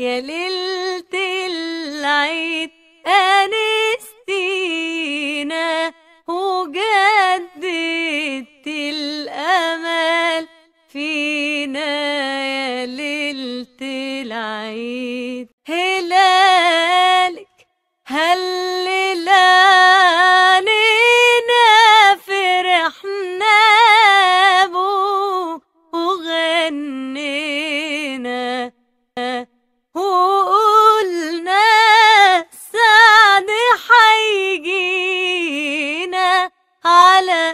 يا ليلة العيد أنستينا وجددت الأمل فينا يا ليلة العيد هلالك هلل علينا فرحنا بو وغنينا وقلنا السعد حيجينا على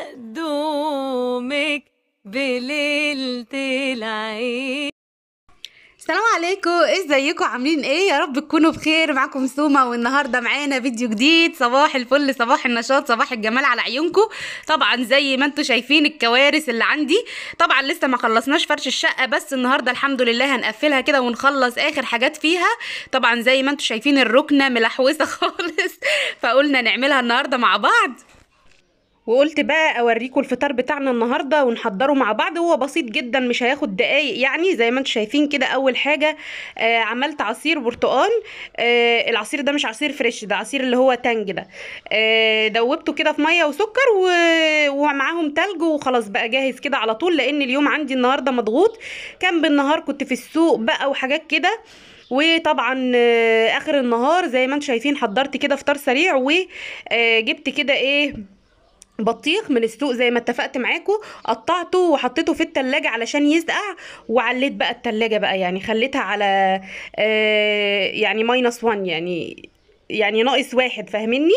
قدومك بليلة العيد السلام عليكم ازيكم عاملين ايه يا رب تكونوا بخير معاكم سوما والنهارده معانا فيديو جديد صباح الفل صباح النشاط صباح الجمال على عيونكم طبعا زي ما انتم شايفين الكوارث اللي عندي طبعا لسه ما خلصناش فرش الشقه بس النهارده الحمد لله هنقفلها كده ونخلص اخر حاجات فيها طبعا زي ما انتم شايفين الركنه ملحوسه خالص فقلنا نعملها النهارده مع بعض وقلت بقى اوريكم الفطار بتاعنا النهارده ونحضره مع بعض هو بسيط جدا مش هياخد دقايق يعني زي ما انتم شايفين كده اول حاجه آه عملت عصير برتقال آه العصير ده مش عصير فريش ده عصير اللي هو تانج ده آه دوبته كده في ميه وسكر و... ومعاهم تلج وخلاص بقى جاهز كده على طول لان اليوم عندي النهارده مضغوط كان بالنهار كنت في السوق بقى وحاجات كده وطبعا آه، اخر النهار زي ما انتم شايفين حضرت كده فطار سريع وجبت كده ايه بطيخ من السوق زي ما اتفقت معاكم قطعته وحطيته في التلاجة علشان يسقع وعليت بقى التلاجة بقى يعني خليتها على آه يعني ماينس وان يعني يعني ناقص واحد فاهمني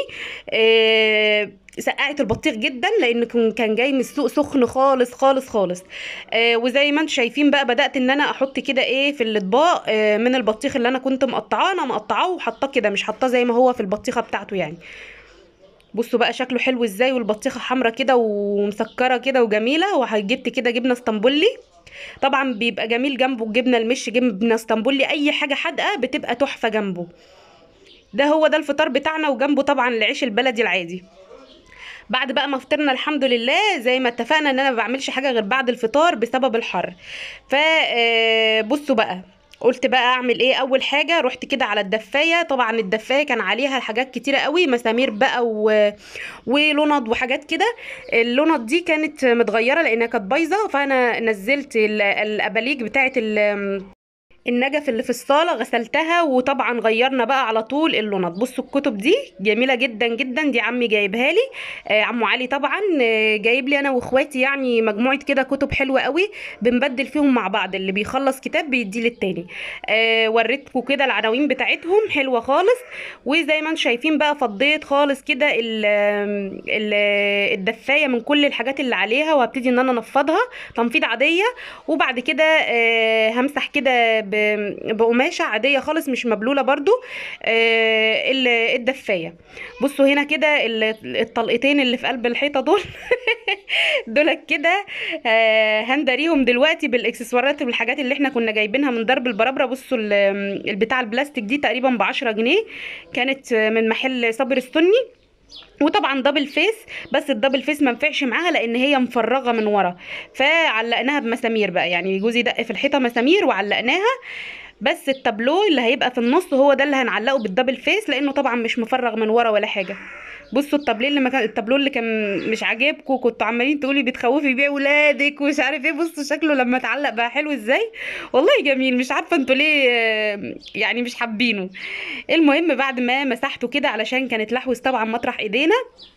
آه سقعت البطيخ جدا لان كان- كان جاي من السوق سخن خالص خالص خالص آه وزي ما انتم شايفين بقى بدات ان انا احط كده ايه في الاطباق آه من البطيخ اللي انا كنت مقطعاه انا مقطعاه وحطاه كده مش حطاه زي ما هو في البطيخه بتاعته يعني بصوا بقى شكله حلو ازاي والبطيخه حمرا كده ومسكره كده وجميله وجبت كده جبنه اسطنبولي طبعا بيبقى جميل جنبه الجبنه المش جبنه اسطنبولي اي حاجه حادقه بتبقى تحفه جنبه ده هو ده الفطار بتاعنا وجنبه طبعا العيش البلدي العادي بعد بقى ما فطرنا الحمد لله زي ما اتفقنا ان انا ما بعملش حاجه غير بعد الفطار بسبب الحر ف آه، بصوا بقى قلت بقى اعمل ايه اول حاجه رحت كده على الدفايه طبعا الدفايه كان عليها حاجات كتيره قوي مسامير بقى و... ولوند وحاجات كده اللوند دي كانت متغيره لانها كانت بايظه فانا نزلت ال- الاباليج بتاعه ال... النجف اللي في الصالة غسلتها وطبعا غيرنا بقى على طول اللوند بصوا الكتب دي جميلة جدا جدا دي عمي جايبها لي آه عمو علي طبعا آه جايب لي انا واخواتي يعني مجموعة كده كتب حلوة قوي بنبدل فيهم مع بعض اللي بيخلص كتاب بيديه للتاني آه وريتكم كده العناوين بتاعتهم حلوة خالص وزي ما انتم شايفين بقى فضيت خالص كده ال- ال- الدفاية من كل الحاجات اللي عليها وهبتدي ان انا انفضها تنفيض عادية وبعد كده آه، همسح كده ب- بقماشة عادية خالص مش مبلولة برضو آه، ال- الدفاية بصوا هنا كده ال- الطلقتين اللي في قلب الحيطة دول دول كده آه، هندريهم دلوقتي بالاكسسوارات والحاجات اللي احنا كنا جايبينها من درب البرابرة بصوا ال- البتاع البلاستيك دي تقريبا بعشرة جنيه كانت من محل صابر السني وطبعا دبل فيس بس الدبل فيس ما نفعش معاها لان هي مفرغه من ورا فعلقناها بمسامير بقى يعني جوزي دق في الحيطه مسامير وعلقناها بس التابلو اللي هيبقى في النص هو ده اللي هنعلقه بالدبل فيس لانه طبعا مش مفرغ من ورا ولا حاجه بصوا التابلو اللي ما كان التابلو اللي كان مش عاجبكم كنتوا عمالين تقولي بتخوفي بيه ولادك ومش عارف ايه بصوا شكله لما اتعلق بقى حلو ازاي والله جميل مش عارفه انتوا ليه آه، يعني مش حابينه المهم بعد ما مسحته كده علشان كانت لحوس طبعا مطرح ايدينا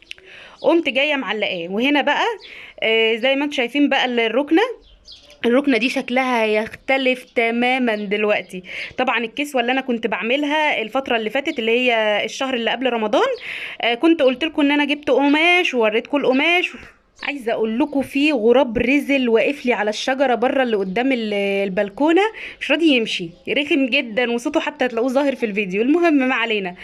قمت جايه معلقاه وهنا بقى آه، زي ما انتم شايفين بقى الركنه الركنه دي شكلها هيختلف تماما دلوقتي طبعا الكسوه اللي انا كنت بعملها الفتره اللي فاتت اللي هي الشهر اللي قبل رمضان آه، كنت قلت لكم ان انا جبت قماش ووريتكم القماش عايزه اقول لكم في غراب رزل واقف لي على الشجره بره اللي قدام ال- البلكونه مش راضي يمشي رخم جدا وصوته حتى تلاقوه ظاهر في الفيديو المهم ما علينا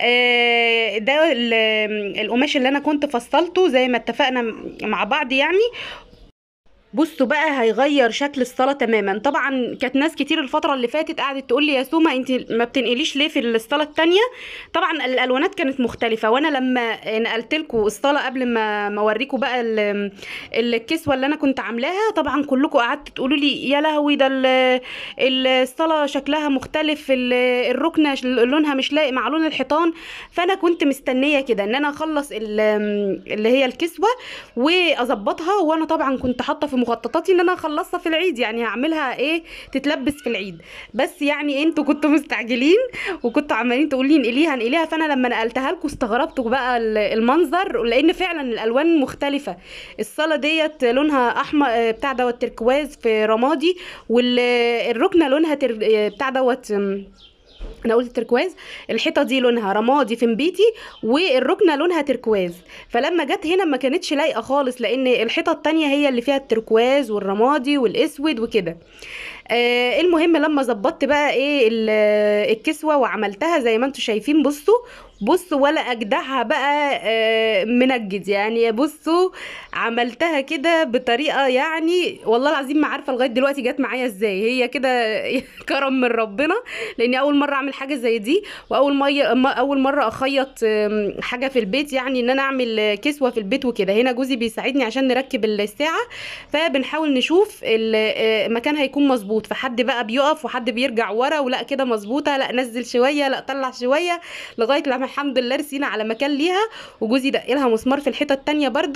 آه، ده ال- القماش اللي انا كنت فصلته زي ما اتفقنا مع بعض يعني بصوا بقى هيغير شكل الصلاة تماما طبعا كانت ناس كتير الفترة اللي فاتت قعدت تقول لي يا سوما انت ما بتنقليش ليه في الصلاة التانية طبعا الالوانات كانت مختلفة وانا لما نقلت لكم الصلاة قبل ما ما اوريكم بقى ال- الكسوة اللي انا كنت عاملاها طبعا كلكم قعدتوا تقولوا لي يا لهوي ده ال- الصلاة شكلها مختلف ال- الركنة ش- لونها مش لايق مع لون الحيطان فانا كنت مستنية كده ان انا اخلص ال- اللي هي الكسوة واظبطها وانا طبعا كنت حاطه في مخططاتي ان انا اخلصها في العيد يعني هعملها ايه تتلبس في العيد بس يعني انتوا كنتوا مستعجلين وكنتوا عمالين تقولوا لي انقليها انقليها فانا لما نقلتها لكم استغربتوا بقى ال- المنظر لان فعلا الالوان مختلفه الصاله ديت لونها احمر آه، بتاع دوت تركواز في رمادي والركنه لونها تر... آه، بتاع دوت آم، انا قلت تركواز الحيطه دي لونها رمادي في نبيتي والركنه لونها تركواز فلما جت هنا ما كانتش لايقه خالص لان الحيطه التانية هي اللي فيها التركواز والرمادي والاسود وكده آه المهم لما ظبطت بقى ايه ال- الكسوه وعملتها زي ما انتم شايفين بصوا بصوا ولا اجدعها بقى آه منجد يعني بصوا عملتها كده بطريقه يعني والله العظيم ما عارفه لغايه دلوقتي جت معايا ازاي هي كده كرم من ربنا لاني اول مره اعمل حاجه زي دي واول ميه ما- اول مره اخيط آم، حاجه في البيت يعني ان انا اعمل كسوه في البيت وكده هنا جوزي بيساعدني عشان نركب الساعه فبنحاول نشوف المكان هيكون مظبوط فحد بقى بيقف وحد بيرجع ورا ولا كده مظبوطه لا نزل شويه لا طلع شويه لغايه لما الحمد لله رسينا على مكان ليها وجوزي دقلها مسمار في الحيطه التانية برضو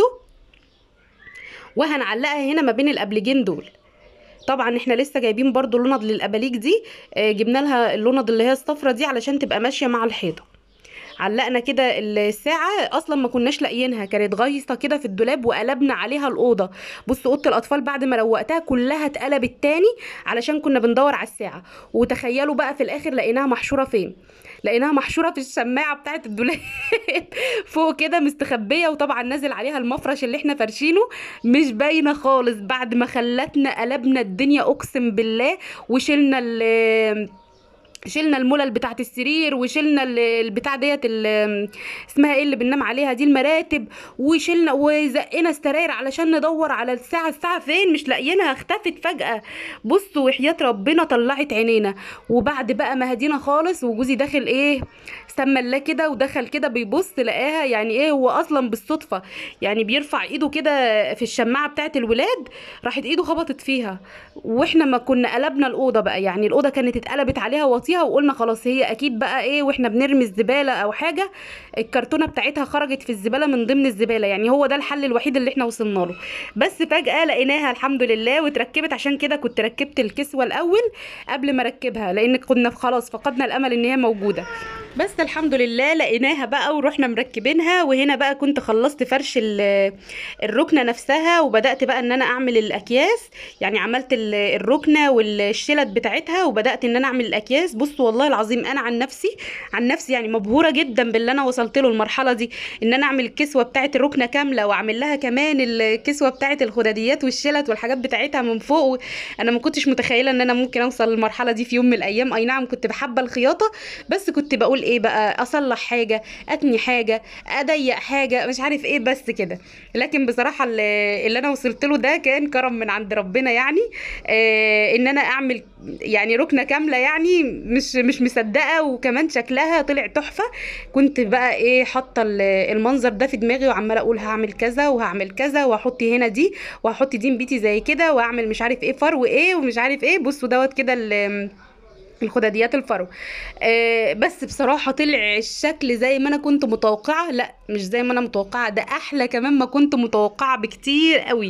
وهنعلقها هنا ما بين الابلجين دول طبعا احنا لسه جايبين برضو لوند للاباليك دي آه، جبنا لها اللوند اللي هي الصفرة دي علشان تبقى ماشيه مع الحيطه علقنا كده الساعة اصلا ما كناش لاقيينها كانت غايصة كده في الدولاب وقلبنا عليها الأوضة بص أوضة الأطفال بعد ما روقتها كلها اتقلبت تاني علشان كنا بندور على الساعة وتخيلوا بقى في الآخر لقيناها محشورة فين لقيناها محشورة في الشماعة بتاعة الدولاب فوق كده مستخبية وطبعا نازل عليها المفرش اللي احنا فرشينه مش باينة خالص بعد ما خلتنا قلبنا الدنيا أقسم بالله وشلنا ال شلنا الملل بتاعت السرير وشلنا ال- البتاع ديت ال- اسمها ايه اللي بننام عليها دي المراتب وشلنا وزقنا السراير علشان ندور على الساعه الساعه فين مش لاقيينها اختفت فجاه بصوا وحياه ربنا طلعت عينينا وبعد بقى ما هدينا خالص وجوزي داخل ايه سمى الله كده ودخل كده بيبص لقاها يعني ايه هو اصلا بالصدفه يعني بيرفع ايده كده في الشماعه بتاعت الولاد راحت ايده خبطت فيها واحنا ما كنا قلبنا الاوضه بقى يعني الاوضه كانت اتقلبت عليها وطيها وقلنا خلاص هي اكيد بقى ايه واحنا بنرمي الزباله او حاجه الكرتونه بتاعتها خرجت في الزباله من ضمن الزباله يعني هو ده الحل الوحيد اللي احنا وصلنا له بس فجاه لقيناها الحمد لله واتركبت عشان كده كنت ركبت الكسوه الاول قبل ما اركبها لان كنا خلاص فقدنا الامل ان هي موجوده بس الحمد لله لقيناها بقى ورحنا مركبينها وهنا بقى كنت خلصت فرش ال- الركنه نفسها وبدات بقى ان انا اعمل الاكياس يعني عملت ال- الركنه والشلت بتاعتها وبدات ان انا اعمل الاكياس بصوا والله العظيم انا عن نفسي عن نفسي يعني مبهوره جدا باللي انا وصلت له المرحله دي ان انا اعمل الكسوه بتاعت الركنه كامله واعمل لها كمان الكسوه بتاعت الخداديات والشلت والحاجات بتاعتها من فوق انا ما كنتش متخيله ان انا ممكن اوصل للمرحله دي في يوم من الايام اي نعم كنت بحب الخياطه بس كنت بقول ايه بقى اصلح حاجه اتني حاجه اضيق حاجه مش عارف ايه بس كده لكن بصراحه اللي اللي انا وصلت له ده كان كرم من عند ربنا يعني آه ان انا اعمل يعني ركنه كامله يعني مش مش مصدقه وكمان شكلها طلع تحفه كنت بقى ايه حاطه ال- المنظر ده في دماغي وعماله اقول هعمل كذا وهعمل كذا وهحط هنا دي وهحط دي بيتي زي كده واعمل مش عارف ايه فرو ايه ومش عارف ايه بصوا دوت كده ال- الخداديات الفرو آه بس بصراحة طلع الشكل زي ما انا كنت متوقعة لا مش زي ما انا متوقعة ده احلى كمان ما كنت متوقعة بكتير قوي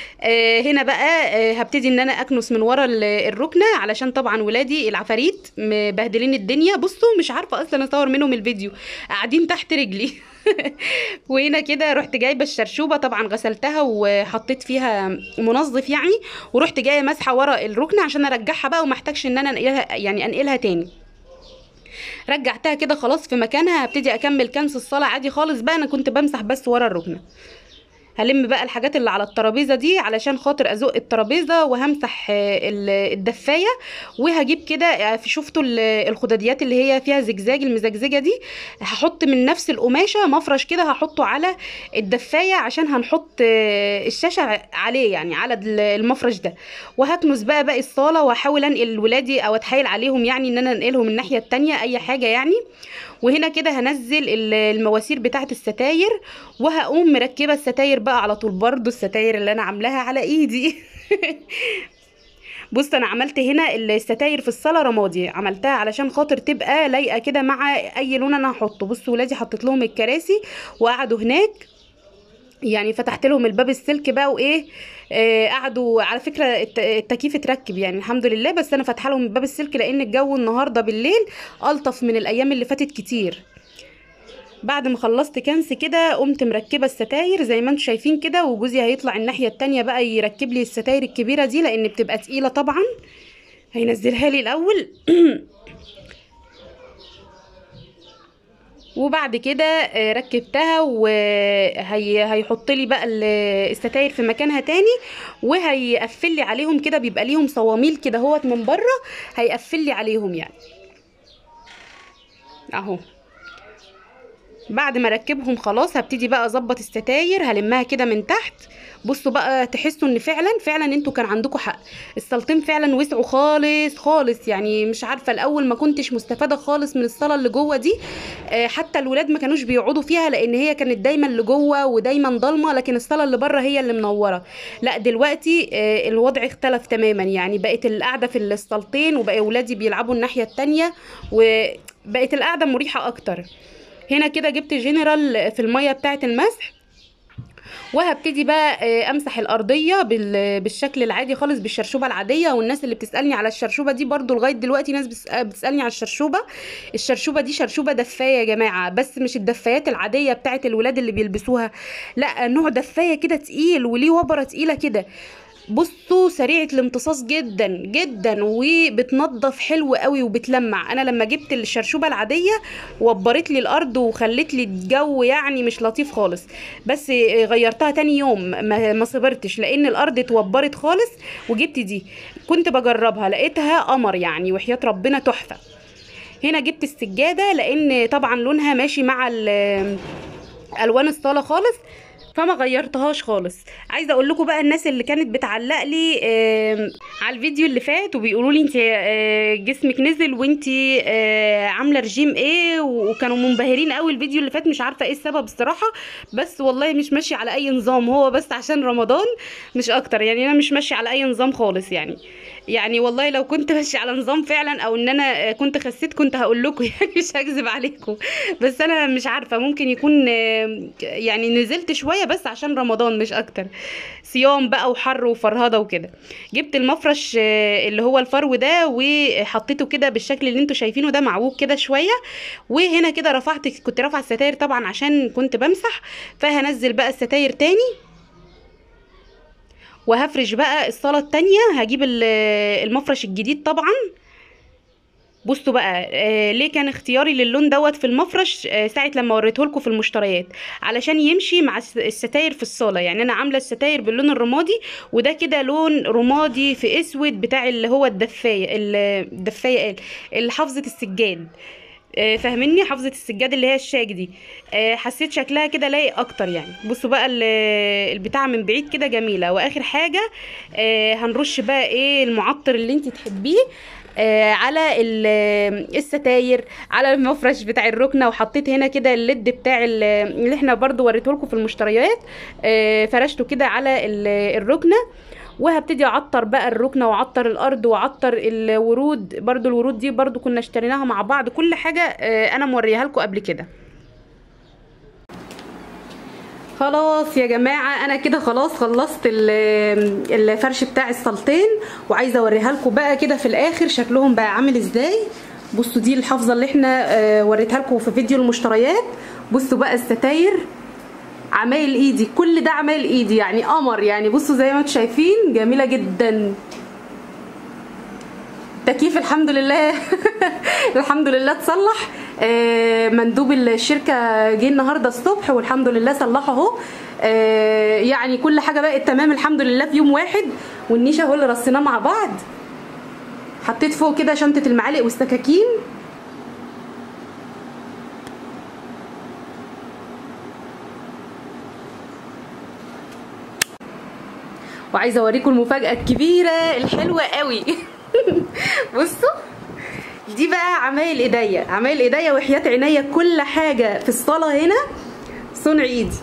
آه هنا بقى آه هبتدي ان انا اكنس من ورا ال- الركنة علشان طبعا ولادي العفاريت مبهدلين الدنيا بصوا مش عارفة اصلا اصور منهم الفيديو قاعدين تحت رجلي وهنا كده رحت جايبه الشرشوبه طبعا غسلتها وحطيت فيها منظف يعني ورحت جايه ماسحه ورا الركنه عشان ارجعها بقى وما احتاجش ان انا انقلها يعني انقلها تاني رجعتها كده خلاص في مكانها هبتدي اكمل كنس الصلاه عادي خالص بقى انا كنت بمسح بس ورا الركنه هلم بقى الحاجات اللي على الترابيزه دي علشان خاطر ازق الترابيزه وهمسح آه، ال- الدفايه وهجيب كده آه، في شفتوا ال- الخداديات اللي هي فيها زجزاج المزجزجه دي هحط من نفس القماشه مفرش كده هحطه على الدفايه عشان هنحط آه، الشاشه عليه يعني على ال- المفرش ده وهكنس بقى باقي الصاله واحاول انقل ولادي او اتحايل عليهم يعني ان انا انقلهم الناحيه التانية اي حاجه يعني وهنا كده هنزل ال- المواسير بتاعه الستاير وهقوم مركبه الستاير بقى على طول برضو الستاير اللي انا عاملاها على ايدي بص انا عملت هنا الستاير في الصاله رمادي عملتها علشان خاطر تبقى لايقه كده مع اي لون انا هحطه بصوا ولادي حطيت لهم الكراسي وقعدوا هناك يعني فتحت لهم الباب السلك بقى وايه آه قعدوا على فكره الت- التكييف اتركب يعني الحمد لله بس انا فاتحه لهم الباب السلك لان الجو النهارده بالليل الطف من الايام اللي فاتت كتير بعد ما خلصت كنس كده قمت مركبه الستاير زي ما انتم شايفين كده وجوزي هيطلع الناحيه التانية بقى يركب لي الستاير الكبيره دي لان بتبقى تقيله طبعا هينزلها لي الاول وبعد كده آه، ركبتها وهيحط لي بقى ال- الستاير في مكانها تاني وهيقفل لي عليهم كده بيبقى ليهم صواميل كده هوت من بره هيقفل لي عليهم يعني اهو بعد ما اركبهم خلاص هبتدي بقى اظبط الستاير هلمها كده من تحت بصوا بقى تحسوا ان فعلا فعلا انتوا كان عندكم حق الصالتين فعلا وسعوا خالص خالص يعني مش عارفه الاول ما كنتش مستفاده خالص من الصاله اللي جوه دي آه، حتى الولاد ما كانوش بيقعدوا فيها لان هي كانت دايما لجوه ودايما ضلمه لكن الصاله اللي بره هي اللي منوره لا دلوقتي آه، الوضع اختلف تماما يعني بقت القعده في الصالتين وبقى ولادي بيلعبوا الناحيه التانية وبقت القعده مريحه اكتر هنا كده جبت جنرال في الميه بتاعه المسح وهبتدي بقى آه، امسح الارضيه بال- بالشكل العادي خالص بالشرشوبه العاديه والناس اللي بتسالني على الشرشوبه دي برضو لغايه دلوقتي ناس بتس- آه، بتسالني على الشرشوبه الشرشوبه دي شرشوبه دفايه يا جماعه بس مش الدفايات العاديه بتاعه الولاد اللي بيلبسوها لا نوع دفايه كده تقيل وليه وبره تقيله كده بصوا سريعة الامتصاص جدا جدا وبتنضف حلو قوي وبتلمع انا لما جبت الشرشوبة العادية وبرت لي الارض وخلت لي الجو يعني مش لطيف خالص بس غيرتها تاني يوم ما, ما صبرتش لان الارض اتوبرت خالص وجبت دي كنت بجربها لقيتها قمر يعني وحياة ربنا تحفة هنا جبت السجادة لان طبعا لونها ماشي مع ال- الوان الصالة خالص فما غيرتهاش خالص عايزه اقول لكم بقى الناس اللي كانت بتعلق لي آم، على الفيديو اللي فات وبيقولوا لي انت آه، جسمك نزل وانت آه، عامله رجيم ايه وكانوا منبهرين قوي الفيديو اللي فات مش عارفه ايه السبب الصراحه بس والله مش ماشيه على اي نظام هو بس عشان رمضان مش اكتر يعني انا مش ماشيه على اي نظام خالص يعني يعني والله لو كنت ماشيه على نظام فعلا او ان انا آه، كنت خسيت كنت هقول لكم يعني مش هكذب عليكم بس انا مش عارفه ممكن يكون آه، يعني نزلت شويه بس عشان رمضان مش اكتر صيام بقى وحر وفرهده وكده جبت المفرش آه، اللي هو الفرو ده وحطيته كده بالشكل اللي انتوا شايفينه ده معوج كده شويه وهنا كده رفعت كنت رافعه الستاير طبعا عشان كنت بمسح فهنزل بقى الستاير تاني وهفرش بقى الصاله التانية هجيب ال- المفرش الجديد طبعا بصوا بقى آه ليه كان اختياري للون دوت في المفرش آه ساعة لما وريته لكم في المشتريات علشان يمشي مع الس- الستاير في الصالة يعني انا عاملة الستاير باللون الرمادي وده كده لون رمادي في اسود بتاع اللي هو الدفاية ال- الدفاية قال اللي حافظة السجاد آه، فاهميني حافظة السجاد اللي هي الشاك دي آه، حسيت شكلها كده لايق اكتر يعني بصوا بقى ال- البتاع من بعيد كده جميلة واخر حاجة آه، هنرش بقى ايه المعطر اللي انت تحبيه آه، على ال- الستاير على المفرش بتاع الركنه وحطيت هنا كده الليد بتاع ال- اللي احنا برضو وريته لكم في المشتريات آه، فرشته كده على ال- الركنه وهبتدي اعطر بقى الركنه واعطر الارض واعطر الورود برضو الورود دي برضو كنا اشتريناها مع بعض كل حاجه آه، انا موريها لكم قبل كده خلاص يا جماعة أنا كده خلاص خلصت ال- الفرش بتاع الصالتين وعايزة أوريها لكم بقى كده في الآخر شكلهم بقى عامل إزاي بصوا دي الحافظة اللي احنا آه، وريتها لكم في فيديو المشتريات بصوا بقى الستاير عمايل ايدي كل ده عمايل ايدي يعني قمر يعني بصوا زي ما انتم شايفين جميلة جدا تكييف الحمد لله الحمد لله اتصلح آه، مندوب الشركه جه النهارده الصبح والحمد لله صلحه اهو آه، يعني كل حاجه بقت تمام الحمد لله في يوم واحد والنيشه اهو اللي رصيناه مع بعض حطيت فوق كده شنطه المعالق والسكاكين وعايزه اوريكم المفاجاه الكبيره الحلوه قوي بصوا دي بقى عمايل ايديا عمايل ايديا وحياه عينيا كل حاجه في الصاله هنا صنع ايدي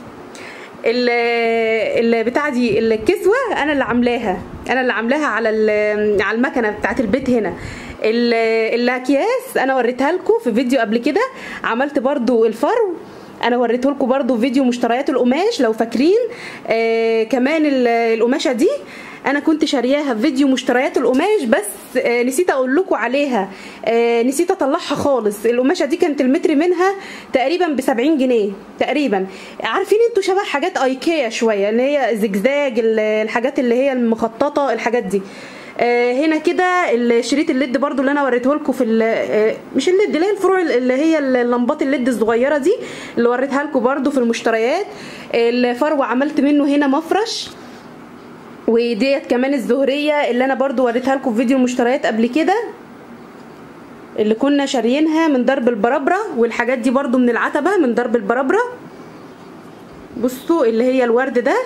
ال بتاع دي الكسوه انا اللي عاملاها انا اللي عاملاها على ال- على المكنه بتاعت البيت هنا ال- الاكياس انا وريتها لكم في فيديو قبل كده عملت برضو الفرو انا وريته لكم برضو في فيديو مشتريات القماش لو فاكرين آه كمان ال- القماشه دي انا كنت شارياها في فيديو مشتريات القماش بس آه نسيت اقول لكم عليها آه نسيت اطلعها خالص القماشه دي كانت المتر منها تقريبا ب 70 جنيه تقريبا عارفين انتوا شبه حاجات ايكيا شويه اللي هي زجزاج ال- الحاجات اللي هي المخططه الحاجات دي آه، هنا كده الشريط الليد برضو اللي انا وريته لكم في ال- آه، مش الليد اللي هي الفروع اللي هي اللمبات الليد الصغيره دي اللي وريتها لكم برضو في المشتريات الفرو عملت منه هنا مفرش وديت كمان الزهريه اللي انا برضو وريتها لكم في فيديو المشتريات قبل كده اللي كنا شاريينها من درب البربره والحاجات دي برضو من العتبه من درب البربره بصوا اللي هي الورد ده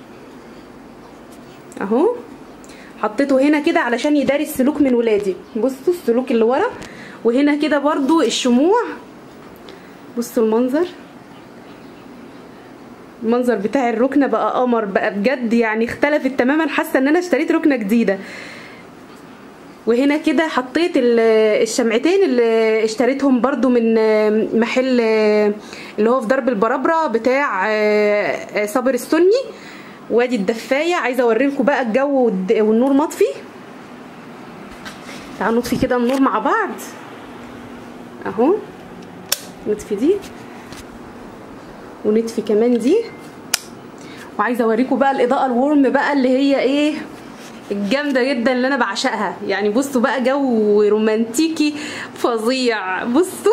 اهو حطيته هنا كده علشان يداري السلوك من ولادي بصوا السلوك اللي ورا وهنا كده برضو الشموع بصوا المنظر المنظر بتاع الركنه بقى قمر بقى بجد يعني اختلفت تماما حاسه ان انا اشتريت ركنه جديده وهنا كده حطيت ال- الشمعتين اللي اشتريتهم برضو من محل اللي هو في درب البرابره بتاع صابر السني وادي الدفايه عايزه اوريلكم بقى الجو والد- والنور مطفي تعالوا نطفي كده النور مع بعض اهو نطفي دي ونطفي كمان دي وعايزه اوريكم بقى الاضاءه الورم بقى اللي هي ايه الجامده جدا اللي انا بعشقها يعني بصوا بقى جو رومانتيكي فظيع بصوا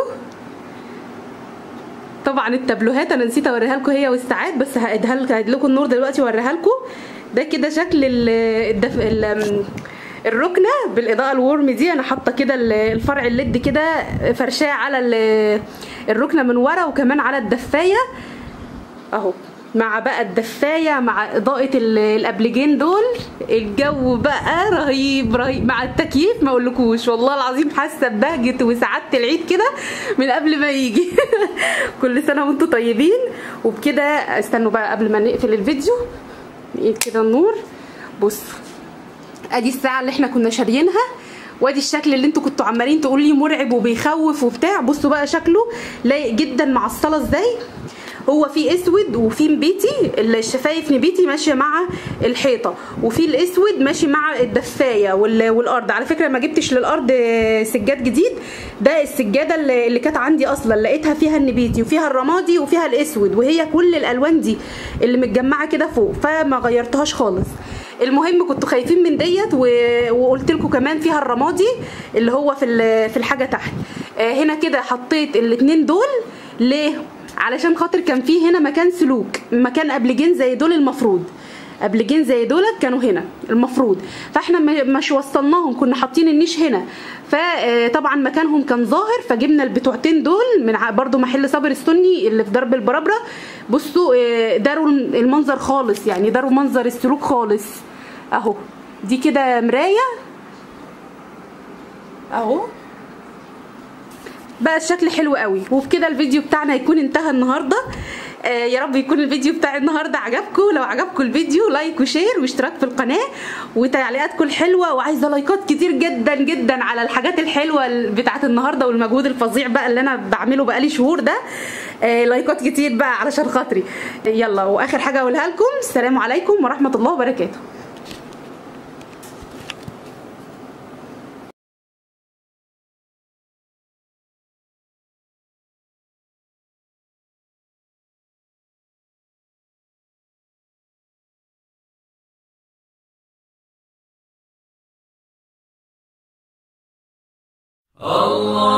طبعا التابلوهات انا نسيت اوريها لكم هي والساعات بس هعيدها لكم هعيد لكم النور دلوقتي واوريها لكم ده كده شكل ال الدف... ال... الركنه بالاضاءه الورم دي انا حاطه كده ال- الفرع الليد كده فرشاه على ال- الركنه من ورا وكمان على الدفايه اهو مع بقى الدفايه مع اضاءه ال- الابلجين دول الجو بقى رهيب رهيب مع التكييف ما اقولكوش والله العظيم حاسه ببهجه وسعاده العيد كده من قبل ما يجي كل سنه وانتم طيبين وبكده استنوا بقى قبل ما نقفل الفيديو نقيد كده النور بصوا ادي الساعه اللي احنا كنا شاريينها وادي الشكل اللي انتوا كنتوا عمالين تقولوا لي مرعب وبيخوف وبتاع بصوا بقى شكله لايق جدا مع الصلاه ازاي هو في اسود وفي نبيتي الشفايف نبيتي ماشيه مع الحيطه وفي الاسود ماشي مع الدفايه وال- والارض على فكره ما جبتش للارض سجاد جديد ده السجاده اللي اللي كانت عندي اصلا لقيتها فيها النبيتي وفيها الرمادي وفيها الاسود وهي كل الالوان دي اللي متجمعه كده فوق فما غيرتهاش خالص المهم كنتوا خايفين من ديت و... وقلت لكم كمان فيها الرمادي اللي هو في ال- في الحاجه تحت آه، هنا كده حطيت الاتنين دول ليه علشان خاطر كان فيه هنا مكان سلوك مكان قبلجين زي دول المفروض قبلجين زي دولت كانوا هنا المفروض فاحنا م- مش وصلناهم كنا حاطين النيش هنا فطبعا مكانهم كان ظاهر فجبنا البتوعتين دول من ع- برضو محل صابر السني اللي في درب البرابره بصوا آه، داروا المنظر خالص يعني داروا منظر السلوك خالص اهو دي كده مرايه اهو بقى الشكل حلو قوي وبكده الفيديو بتاعنا يكون انتهى النهارده آه يا رب يكون الفيديو بتاع النهارده عجبكم لو عجبكم الفيديو لايك وشير واشتراك في القناه وتعليقاتكم الحلوه وعايزه لايكات كتير جدا جدا على الحاجات الحلوه بتاعت النهارده والمجهود الفظيع بقى اللي انا بعمله بقالي شهور ده آه لايكات كتير بقى علشان خاطري يلا واخر حاجه اقولها لكم السلام عليكم ورحمه الله وبركاته الله